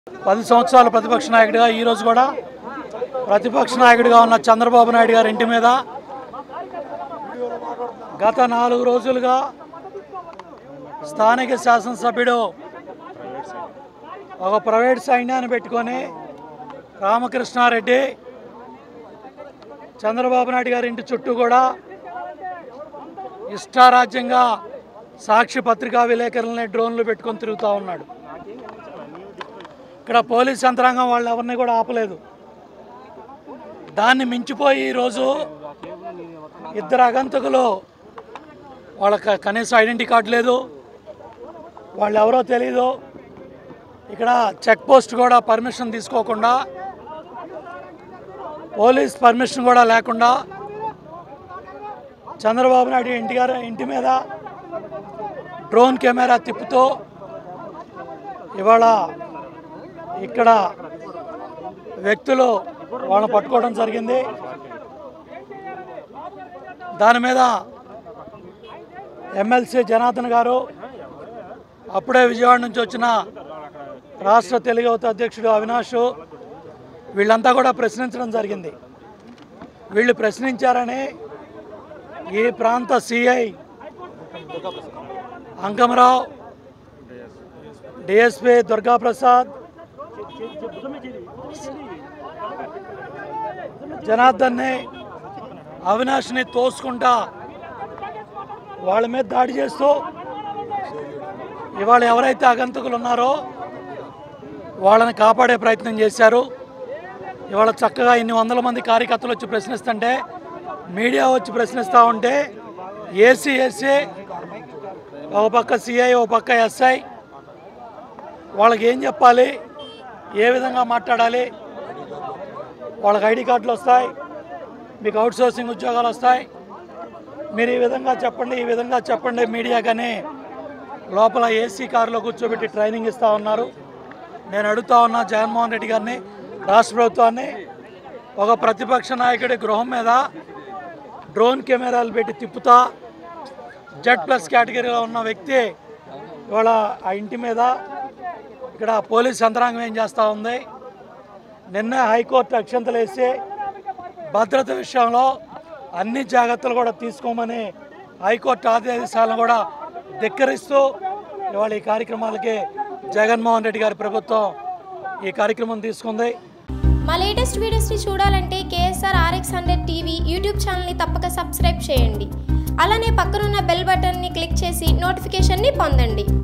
పది సంవత్సరాల ప్రతిపక్ష నాయకుడిగా ఈరోజు కూడా ప్రతిపక్ష నాయకుడిగా ఉన్న చంద్రబాబు నాయుడు గారి ఇంటి మీద గత నాలుగు రోజులుగా స్థానిక శాసనసభ్యుడు ఒక ప్రైవేట్ సైన్యాన్ని పెట్టుకొని రామకృష్ణారెడ్డి చంద్రబాబు నాయుడు గారి ఇంటి చుట్టూ కూడా ఇష్టారాజ్యంగా సాక్షి పత్రికా విలేకరులని డ్రోన్లు పెట్టుకొని తిరుగుతూ ఉన్నాడు ఇక్కడ పోలీస్ యంత్రాంగం వాళ్ళు ఎవరిని కూడా ఆపలేదు దాన్ని మించిపోయి ఈరోజు ఇద్దరు అగంతకులు వాళ్ళకి కనీసం ఐడెంటిటీ కార్డు లేదు వాళ్ళు ఎవరో తెలీదు ఇక్కడ చెక్ పోస్ట్ కూడా పర్మిషన్ తీసుకోకుండా పోలీస్ పర్మిషన్ కూడా లేకుండా చంద్రబాబు నాయుడు ఇంటి గారు ఇంటి మీద డ్రోన్ కెమెరా తిప్పుతూ ఇవాళ ఇక్కడ వ్యక్తులు వాళ్ళని పట్టుకోవడం జరిగింది దాని మీద ఎమ్మెల్సీ జనార్దన్ గారు అప్పుడే విజయవాడ నుంచి వచ్చిన రాష్ట్ర తెలుగు యువత అధ్యక్షుడు అవినాష్ వీళ్ళంతా కూడా ప్రశ్నించడం జరిగింది వీళ్ళు ప్రశ్నించారని ఈ ప్రాంత సిఐ అంకమరావు డిఎస్పి దుర్గాప్రసాద్ జనార్దన్ని అవినాష్ని తోసుకుంటా వాళ్ళ మీద దాడి చేస్తూ ఇవాళ ఎవరైతే ఆగంతకులు ఉన్నారో వాళ్ళని కాపాడే ప్రయత్నం చేశారు ఇవాళ చక్కగా ఇన్ని వందల మంది కార్యకర్తలు వచ్చి ప్రశ్నిస్తుంటే మీడియా వచ్చి ప్రశ్నిస్తూ ఉంటే ఏసీ ఎస్సీ ఒక పక్క సిఐ ఒక పక్క ఎస్ఐ వాళ్ళకి ఏం చెప్పాలి ఏ విధంగా మాట్లాడాలి వాళ్ళకి ఐడి కార్డులు వస్తాయి మీకు అవుట్ సోర్సింగ్ ఉద్యోగాలు వస్తాయి మీరు ఈ విధంగా చెప్పండి ఈ విధంగా చెప్పండి మీడియా కానీ లోపల ఏసీ కారులో కూర్చోబెట్టి ట్రైనింగ్ ఇస్తూ ఉన్నారు నేను అడుగుతా ఉన్నా జగన్మోహన్ రెడ్డి గారిని రాష్ట్ర ప్రభుత్వాన్ని ఒక ప్రతిపక్ష నాయకుడి గృహం మీద డ్రోన్ కెమెరాలు పెట్టి తిప్పుతా జెడ్ ప్లస్ కేటగిరీలో ఉన్న వ్యక్తి ఇవాళ ఆ ఇంటి మీద ఇక్కడ పోలీస్ యంత్రాంగం ఏం చేస్తూ ఉంది నిన్న హైకోర్టు అక్షంతలు వేసి భద్రత విషయంలో అన్ని జాగ్రత్తలు కూడా తీసుకోమని హైకోర్టు ఆదేశాలను కూడా ధిక్కరిస్తూ ఇవాళ ఈ కార్యక్రమాలకి జగన్మోహన్ రెడ్డి గారి ప్రభుత్వం ఈ కార్యక్రమం తీసుకుంది మా లేటెస్ట్ వీడియోస్ని చూడాలంటే KSR RX hundred TV YouTube ఛానల్ని తప్పక సబ్స్క్రైబ్ చేయండి అలానే పక్కనున్న బెల్ బటన్ని క్లిక్ చేసి నోటిఫికేషన్ని పొందండి